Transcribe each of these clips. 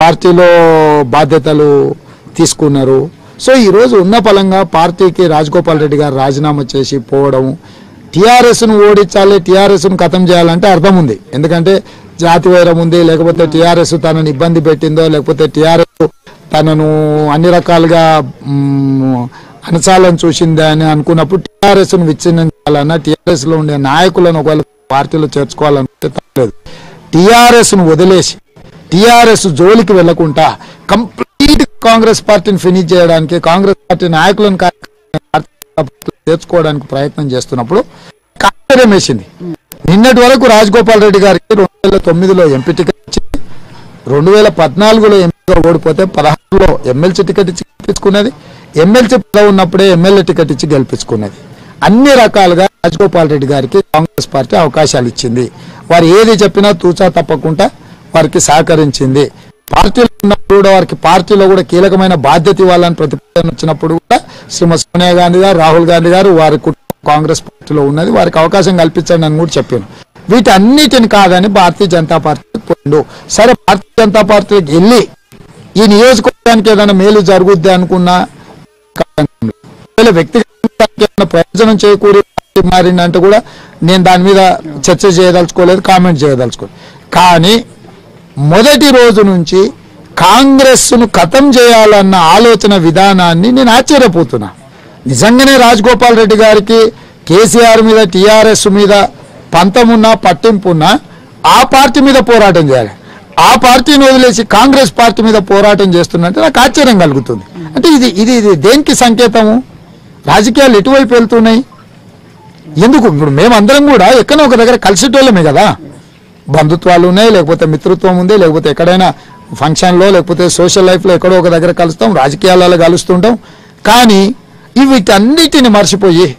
పార్టీలో బాధ్యతలు తీసుకున్నారు సో ఈరోజు ఉన్న పలంగా పార్టీకి రాజగోపాల్ రెడ్డి గారు రాజీనామా చేసి పోవడం టీఆర్ఎస్ను ఓడించాలి టీఆర్ఎస్ను ఖతం చేయాలంటే అర్థం ఉంది ఎందుకంటే జాతి వైరం ఉంది లేకపోతే టీఆర్ఎస్ తనని ఇబ్బంది పెట్టిందో లేకపోతే టీఆర్ఎస్ తనను అన్ని రకాలుగా మ్, అణచాలని చూసిందే అని అనుకున్నప్పుడు టీఆర్ఎస్ను విచ్ఛిన్నం చేయాలన్నా టీఆర్ఎస్ లో ఉండే నాయకులను ఒకవేళ పార్టీలో చేర్చుకోవాలనుకుంటే తప్పలేదు టీఆర్ఎస్ ను వదిలేసి టీఆర్ఎస్ జోలికి వెళ్లకుండా కంప్లీట్ కాంగ్రెస్ పార్టీని ఫినిష్ చేయడానికి కాంగ్రెస్ పార్టీ నాయకులను కార్యకర్తలను చేర్చుకోవడానికి ప్రయత్నం చేస్తున్నప్పుడు ఆశ్చర్యం వేసింది నిన్నటి వరకు రాజగోపాల్ రెడ్డి గారికి రెండు వేల తొమ్మిదిలో ఎంపీ టికెట్ ఇచ్చింది రెండు వేల పద్నాలుగులో ఎంపీగా ఓడిపోతే పదహారులో ఎమ్మెల్సీ టికెట్ ఇచ్చి గెలిపించుకున్నది ఎమ్మెల్సీ పదవి ఉన్నప్పుడే ఎమ్మెల్యే టికెట్ ఇచ్చి గెలిపించుకున్నది అన్ని రకాలుగా రాజగోపాల్ రెడ్డి గారికి కాంగ్రెస్ పార్టీ అవకాశాలు ఇచ్చింది వారు ఏది చెప్పినా తూచా తప్పకుండా వారికి సహకరించింది పార్టీలో ఉన్నప్పుడు కూడా వారికి పార్టీలో కూడా కీలకమైన బాధ్యత ఇవ్వాలని ప్రతిపాదన వచ్చినప్పుడు కూడా శ్రీమతి సోనియా గాంధీ గారు రాహుల్ గాంధీ గారు వారి కుటుంబం కాంగ్రెస్ పార్టీలో ఉన్నది వారికి అవకాశం కల్పించండి అని కూడా చెప్పాను వీటన్నిటిని కాదని భారతీయ జనతా పార్టీ పోయిండు సరే భారతీయ జనతా పార్టీకి వెళ్ళి ఈ నియోజకవర్గానికి ఏదైనా మేలు జరుగుద్ది అనుకున్నా ఒకవేళ వ్యక్తిగత ఏమైనా ప్రయోజనం చేకూరి పార్టీ మారిందంటే కూడా నేను దాని మీద చర్చ చేయదలుచుకోలేదు కామెంట్ చేయదలుచుకోలేదు కానీ మొదటి రోజు నుంచి కాంగ్రెస్ ను ఖతం చేయాలన్న ఆలోచన విధానాన్ని నేను ఆశ్చర్యపోతున్నా నిజంగానే రాజగోపాల్ రెడ్డి గారికి కేసీఆర్ మీద టీఆర్ఎస్ మీద పంతమున్నా పట్టింపున్నా ఆ పార్టీ మీద పోరాటం చేయాలి ఆ పార్టీని వదిలేసి కాంగ్రెస్ పార్టీ మీద పోరాటం చేస్తున్నట్టు నాకు ఆశ్చర్యం కలుగుతుంది అంటే ఇది ఇది ఇది దేనికి సంకేతము రాజకీయాలు ఎటువైపు వెళ్తున్నాయి ఎందుకు ఇప్పుడు మేమందరం కూడా ఎక్కడో ఒక దగ్గర కలిసేటోళ్ళమే కదా బంధుత్వాలు ఉన్నాయి లేకపోతే మిత్రత్వం ఉంది లేకపోతే ఎక్కడైనా ఫంక్షన్లో లేకపోతే సోషల్ లైఫ్లో ఎక్కడో ఒక దగ్గర కలుస్తాం రాజకీయాలలో కలుస్తుంటాం కానీ ఇవి వీటన్నిటిని మర్చిపోయి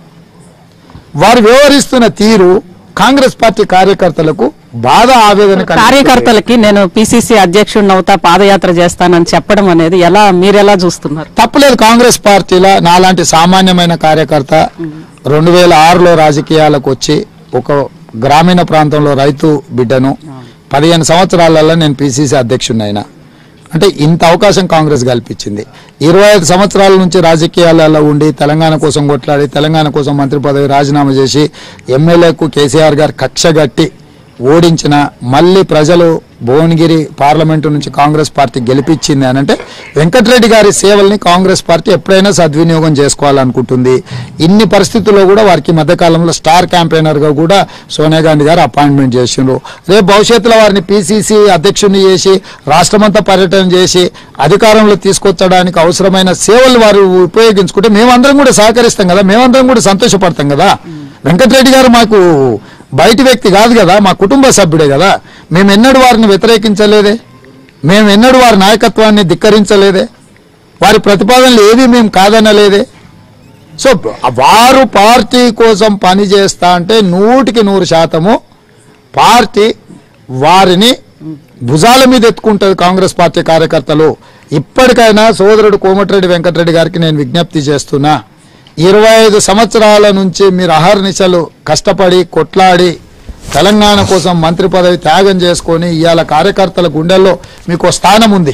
వారు వ్యవహరిస్తున్న తీరు కాంగ్రెస్ పార్టీ కార్యకర్తలకు బాధ ఆవేదన కలిగిస్తుంది. కార్యకర్తలకి నేను పిసిసి అధ్యక్షుడిని అవుతా పాదయాత్ర చేస్తానని చెప్పడం అనేది ఎలా మీరెలా చూస్తున్నారు తప్పలేదు కాంగ్రెస్ పార్టీలో నాలాంటి సామాన్యమైన కార్యకర్త రెండు వేల ఆరులో రాజకీయాలకు వచ్చి ఒక గ్రామీణ ప్రాంతంలో రైతు బిడ్డను పదిహేను సంవత్సరాలలో నేను పిసిసి అధ్యక్షుడిని అయినా అంటే ఇంత అవకాశం కాంగ్రెస్ కల్పించింది ఇరవై ఐదు సంవత్సరాల నుంచి రాజకీయాలలో ఉండి తెలంగాణ కోసం కొట్లాడి తెలంగాణ కోసం మంత్రి పదవి రాజీనామా చేసి ఎమ్మెల్యేకు కేసీఆర్ గారు కక్షగట్టి ఓడించిన మళ్ళీ ప్రజలు భువనగిరి పార్లమెంటు నుంచి కాంగ్రెస్ పార్టీ గెలిపించింది అని అంటే వెంకటరెడ్డి గారి సేవల్ని కాంగ్రెస్ పార్టీ ఎప్పుడైనా సద్వినియోగం చేసుకోవాలనుకుంటుంది ఇన్ని పరిస్థితుల్లో కూడా వారికి మధ్యకాలంలో స్టార్ క్యాంపెయినర్గా కూడా సోనియా గాంధీ గారు అపాయింట్మెంట్ చేసిండ్రు రేపు భవిష్యత్తులో వారిని పిసిసి అధ్యక్షుడిని చేసి రాష్ట్రమంతా పర్యటన చేసి అధికారంలో తీసుకొచ్చడానికి అవసరమైన సేవలు వారు ఉపయోగించుకుంటే మేమందరం కూడా సహకరిస్తాం కదా మేమందరం కూడా సంతోషపడతాం కదా వెంకటరెడ్డి గారు మాకు బయటి వ్యక్తి కాదు కదా మా కుటుంబ సభ్యుడే కదా మేము ఎన్నడూ వారిని వ్యతిరేకించలేదే మేము ఎన్నడూ వారి నాయకత్వాన్ని ధిక్కరించలేదే వారి ప్రతిపాదనలు ఏవి మేము కాదనలేదే సో వారు పార్టీ కోసం పని చేస్తా అంటే నూటికి నూరు శాతము పార్టీ వారిని భుజాల మీద ఎత్తుకుంటుంది కాంగ్రెస్ పార్టీ కార్యకర్తలు ఇప్పటికైనా సోదరుడు కోమటిరెడ్డి వెంకటరెడ్డి గారికి నేను విజ్ఞప్తి చేస్తున్నా ఇరవై ఐదు సంవత్సరాల నుంచి మీరు అహర్నిశలు కష్టపడి కొట్లాడి తెలంగాణ కోసం మంత్రి పదవి త్యాగం చేసుకొని ఇవాళ కార్యకర్తల గుండెల్లో మీకు ఓ స్థానం ఉంది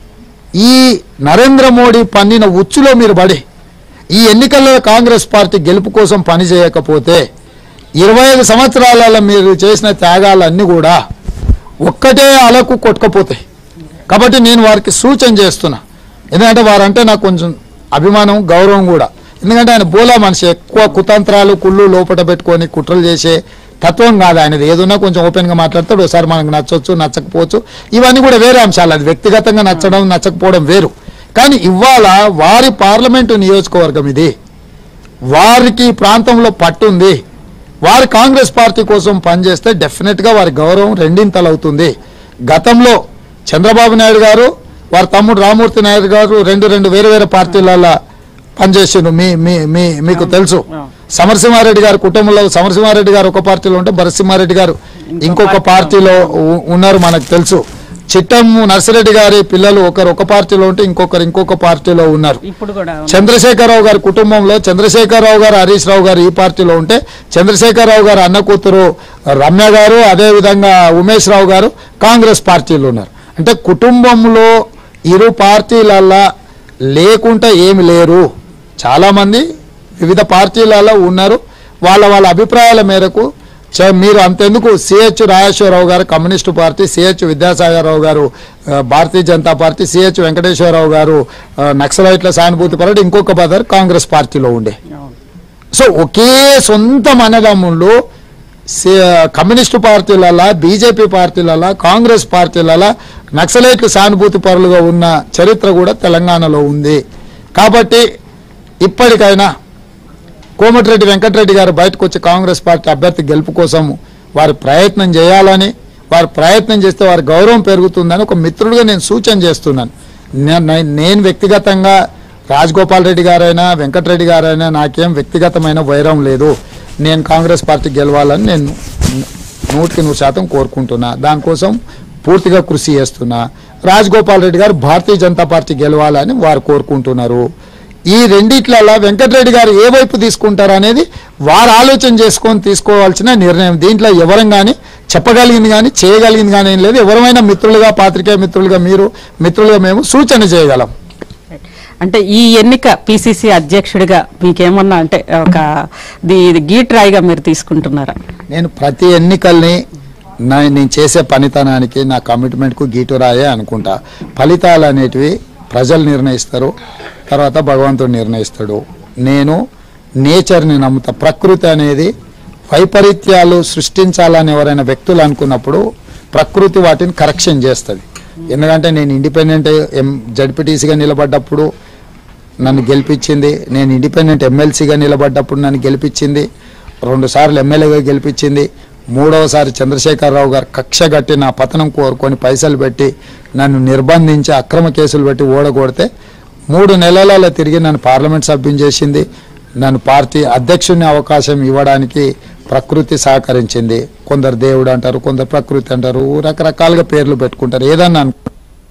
ఈ నరేంద్ర మోడీ పన్నిన ఉచ్చులో మీరు పడి ఈ ఎన్నికల్లో కాంగ్రెస్ పార్టీ గెలుపు కోసం పని చేయకపోతే ఇరవై ఐదు సంవత్సరాలలో మీరు చేసిన త్యాగాలన్నీ కూడా ఒక్కటే అలకు కొట్టుకపోతాయి కాబట్టి నేను వారికి సూచన చేస్తున్నా ఎందుకంటే వారంటే నాకు కొంచెం అభిమానం గౌరవం కూడా ఎందుకంటే ఆయన బోలా మనిషి ఎక్కువ కుతంత్రాలు కుళ్ళు లోపట పెట్టుకొని కుట్రలు చేసే తత్వం కాదు ఆయనది ఏదున్నా కొంచెం ఓపెన్గా మాట్లాడతాడు ఒకసారి మనకు నచ్చొచ్చు నచ్చకపోవచ్చు ఇవన్నీ కూడా వేరే అంశాలు అది వ్యక్తిగతంగా నచ్చడం నచ్చకపోవడం వేరు కానీ ఇవాళ వారి పార్లమెంటు నియోజకవర్గం ఇది వారికి ఈ ప్రాంతంలో పట్టుంది వారు కాంగ్రెస్ పార్టీ కోసం పనిచేస్తే డెఫినెట్గా వారి గౌరవం రెండింతలు అవుతుంది గతంలో చంద్రబాబు నాయుడు గారు వారి తమ్ముడు రామూర్తి నాయుడు గారు రెండు రెండు వేరు వేరే పార్టీలలో పనిచేసిండ్రు మీ మీ మీ మీకు తెలుసు సమరసింహారెడ్డి గారి కుటుంబంలో సమరసింహారెడ్డి గారు ఒక పార్టీలో ఉంటే భరసింహారెడ్డి గారు ఇంకొక పార్టీలో ఉ- ఉన్నారు మనకు తెలుసు చిట్టం నర్సిరెడ్డి గారి పిల్లలు ఒకరు ఒక పార్టీలో ఉంటే ఇంకొకరు ఇంకొక పార్టీలో ఉన్నారు ఇప్పుడు కూడా చంద్రశేఖరరావు గారి కుటుంబంలో చంద్రశేఖరరావు గారు హరీష్ రావు గారు ఈ పార్టీలో ఉంటే చంద్రశేఖరరావు గారు అన్న కూతురు రమ్య గారు అదే విధంగా ఉమేష్ రావు గారు కాంగ్రెస్ పార్టీలో ఉన్నారు అంటే కుటుంబంలో ఇరు పార్టీలల్లా లేకుండా ఏమి లేరు చాలామంది వివిధ పార్టీలలో ఉన్నారు వాళ్ళ వాళ్ళ అభిప్రాయాల మేరకు చ- మీరు అంతెందుకు సిహెచ్ రాజేశ్వరరావు గారు కమ్యూనిస్టు పార్టీ సిహెచ్ విద్యాసాగరరావు గారు ఆ, భారతీయ జనతా పార్టీ సిహెచ్ వెంకటేశ్వరరావు గారు ఆ, నక్సలైట్ల సానుభూతి పరుడు ఇంకొక బదర్ కాంగ్రెస్ పార్టీలో ఉండే సో ఒకే సొంత అన్నదమ్ముళ్ళు సి- కమ్యూనిస్టు పార్టీలలా బీజేపీ పార్టీలలా కాంగ్రెస్ పార్టీలలా నక్సలైట్లు సానుభూతి పరులుగా ఉన్న చరిత్ర కూడా తెలంగాణలో ఉంది కాబట్టి ఇప్పటికైనా కోమటిరెడ్డి వెంకటరెడ్డి గారు బయటకు వచ్చి కాంగ్రెస్ పార్టీ అభ్యర్థి గెలుపు కోసం వారు ప్రయత్నం చేయాలని వారు ప్రయత్నం చేస్తే వారి గౌరవం పెరుగుతుందని ఒక మిత్రుడిగా నేను సూచన చేస్తున్నాను నే- నే- నేను వ్యక్తిగతంగా రాజగోపాల్ రెడ్డి గారైనా వెంకటరెడ్డి గారైనా నాకేం వ్యక్తిగతమైన వైరం లేదు నేను కాంగ్రెస్ పార్టీ గెలవాలని నేను నూటికి నూరు శాతం కోరుకుంటున్నా దానికోసం పూర్తిగా కృషి చేస్తున్నా రాజగోపాల్ రెడ్డి గారు భారతీయ జనతా పార్టీ గెలవాలని వారు కోరుకుంటున్నారు ఈ రెండిట్లలో వెంకటరెడ్డి గారు ఏ వైపు తీసుకుంటారు అనేది వారు ఆలోచన చేసుకొని తీసుకోవాల్సిన నిర్ణయం దీంట్లో ఎవరం కానీ చెప్పగలిగింది కానీ చేయగలిగింది కానీ ఏం లేదు ఎవరైనా మిత్రులుగా పాత్రికేయ మిత్రులుగా మీరు మిత్రులుగా మేము సూచన చేయగలం అంటే ఈ ఎన్నిక పిసిసి అధ్యక్షుడిగా మీకేమన్నా అంటే ఒక ది- ఇది గీట్రాయిగా మీరు తీసుకుంటున్నారా నేను ప్రతి ఎన్నికల్ని నా నేను చేసే పనితనానికి నా కమిట్మెంట్కు గీటు రాయే అనుకుంటా ఫలితాలు అనేటివి ప్రజలు నిర్ణయిస్తారు తర్వాత భగవంతుడు నిర్ణయిస్తాడు నేను నేచర్ని నమ్ముతా ప్రకృతి అనేది వైపరీత్యాలు సృష్టించాలని ఎవరైనా వ్యక్తులు అనుకున్నప్పుడు ప్రకృతి వాటిని కరెక్షన్ చేస్తుంది ఎందుకంటే నేను ఇండిపెండెంట్ ఎం జడ్పీటీసీగా నిలబడ్డప్పుడు నన్ను గెలిపించింది నేను ఇండిపెండెంట్ ఎమ్మెల్సీగా నిలబడ్డప్పుడు నన్ను గెలిపించింది రెండు సార్లు ఎమ్మెల్యేగా గెలిపించింది మూడవసారి చంద్రశేఖరరావు గారు కక్ష కట్టి నా పతనం కోరుకొని పైసలు పెట్టి నన్ను నిర్బంధించి అక్రమ కేసులు పెట్టి ఓడగొడితే మూడు నెలలలో తిరిగి నన్ను పార్లమెంట్ సభ్యం చేసింది నన్ను పార్టీ అధ్యక్షుని అవకాశం ఇవ్వడానికి ప్రకృతి సహకరించింది కొందరు దేవుడు అంటారు కొందరు ప్రకృతి అంటారు రకరకాలుగా పేర్లు పెట్టుకుంటారు ఏదన్నా అనుకో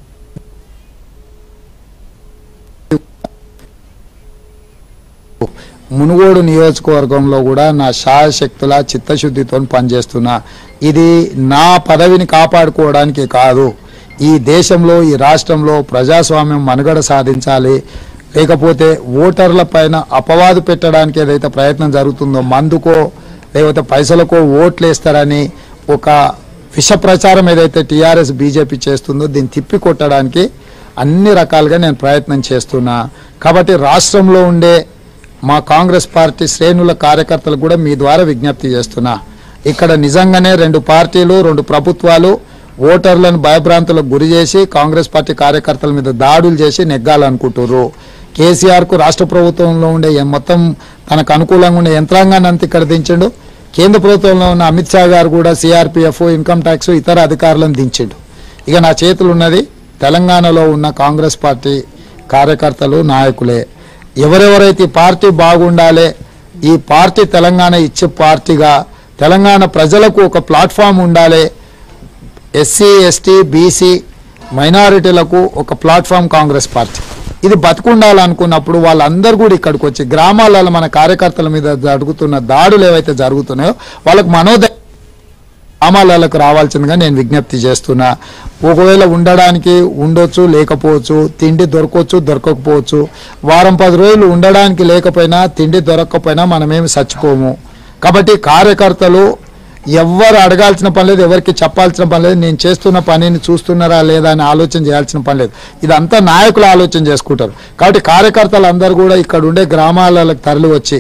మునుగోడు నియోజకవర్గంలో కూడా నా శాయశక్తుల చిత్తశుద్ధితో పనిచేస్తున్నా ఇది నా పదవిని కాపాడుకోవడానికి కాదు ఈ దేశంలో ఈ రాష్ట్రంలో ప్రజాస్వామ్యం మనుగడ సాధించాలి లేకపోతే ఓటర్ల పైన అపవాదు పెట్టడానికి ఏదైతే ప్రయత్నం జరుగుతుందో మందుకో లేకపోతే పైసలకో ఓట్లు వేస్తారని ఒక విష ప్రచారం ఏదైతే టీఆర్ఎస్ బీజేపీ చేస్తుందో దీన్ని తిప్పి కొట్టడానికి అన్ని రకాలుగా నేను ప్రయత్నం చేస్తున్నా కాబట్టి రాష్ట్రంలో ఉండే మా కాంగ్రెస్ పార్టీ శ్రేణుల కార్యకర్తలు కూడా మీ ద్వారా విజ్ఞప్తి చేస్తున్నా ఇక్కడ నిజంగానే రెండు పార్టీలు రెండు ప్రభుత్వాలు ఓటర్లను భయభ్రాంతులకు గురి చేసి కాంగ్రెస్ పార్టీ కార్యకర్తల మీద దాడులు చేసి నెగ్గాలనుకుంటుర్రు కేసీఆర్కు రాష్ట్ర ప్రభుత్వంలో ఉండే ఏ మొత్తం తనకు అనుకూలంగా ఉండే యంత్రాంగాన్ని అంతా ఇక్కడ దించిండు కేంద్ర ప్రభుత్వంలో ఉన్న అమిత్ షా గారు కూడా సిఆర్పిఎఫ్ ఇన్కమ్ ట్యాక్స్ ఇతర అధికారులను దించిండు ఇక నా చేతులు ఉన్నది తెలంగాణలో ఉన్న కాంగ్రెస్ పార్టీ కార్యకర్తలు నాయకులే ఎవరెవరైతే ఈ పార్టీ బాగుండాలి ఈ పార్టీ తెలంగాణ ఇచ్చే పార్టీగా తెలంగాణ ప్రజలకు ఒక ప్లాట్ఫామ్ ఉండాలి ఎస్సీ ఎస్టీ బీసీ మైనారిటీలకు ఒక ప్లాట్ఫామ్ కాంగ్రెస్ పార్టీ ఇది బతుకుండాలనుకున్నప్పుడు వాళ్ళందరూ కూడా ఇక్కడికి వచ్చి గ్రామాలలో మన కార్యకర్తల మీద జరుగుతున్న దాడులు ఏవైతే జరుగుతున్నాయో వాళ్ళకు మనోధైర్యం గ్రామాలకు రావాల్సిందిగా నేను విజ్ఞప్తి చేస్తున్నా ఒకవేళ ఉండడానికి ఉండొచ్చు లేకపోవచ్చు తిండి దొరకవచ్చు దొరకకపోవచ్చు వారం పది రోజులు ఉండడానికి లేకపోయినా తిండి దొరకకపోయినా మనమేమి చచ్చిపోము కాబట్టి కార్యకర్తలు ఎవ్వరు అడగాల్సిన పని లేదు ఎవరికి చెప్పాల్సిన పని లేదు నేను చేస్తున్న పనిని చూస్తున్నారా లేదా అని ఆలోచన చేయాల్సిన పని లేదు ఇదంతా నాయకులు ఆలోచన చేసుకుంటారు కాబట్టి కార్యకర్తలు అందరూ కూడా ఇక్కడ ఉండే గ్రామాలకు తరలి వచ్చి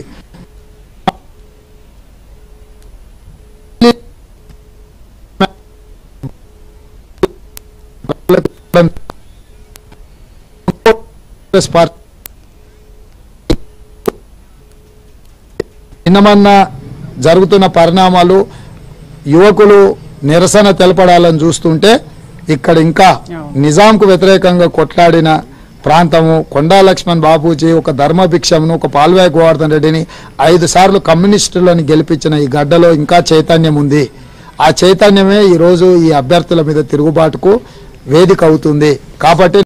కాంగ్రెస్ పార్టీ నిన్నమన్న జరుగుతున్న పరిణామాలు యువకులు నిరసన తెలపడాలని చూస్తుంటే ఇక్కడ ఇంకా నిజాంకు వ్యతిరేకంగా కొట్లాడిన ప్రాంతము కొండా లక్ష్మణ్ బాబూజీ ఒక ధర్మభిక్షమును ఒక పాల్వాయి గోవర్ధన్ రెడ్డిని ఐదు సార్లు కమ్యూనిస్టులను గెలిపించిన ఈ గడ్డలో ఇంకా చైతన్యం ఉంది ఆ చైతన్యమే ఈరోజు ఈ అభ్యర్థుల మీద తిరుగుబాటుకు వేదిక అవుతుంది కాబట్టి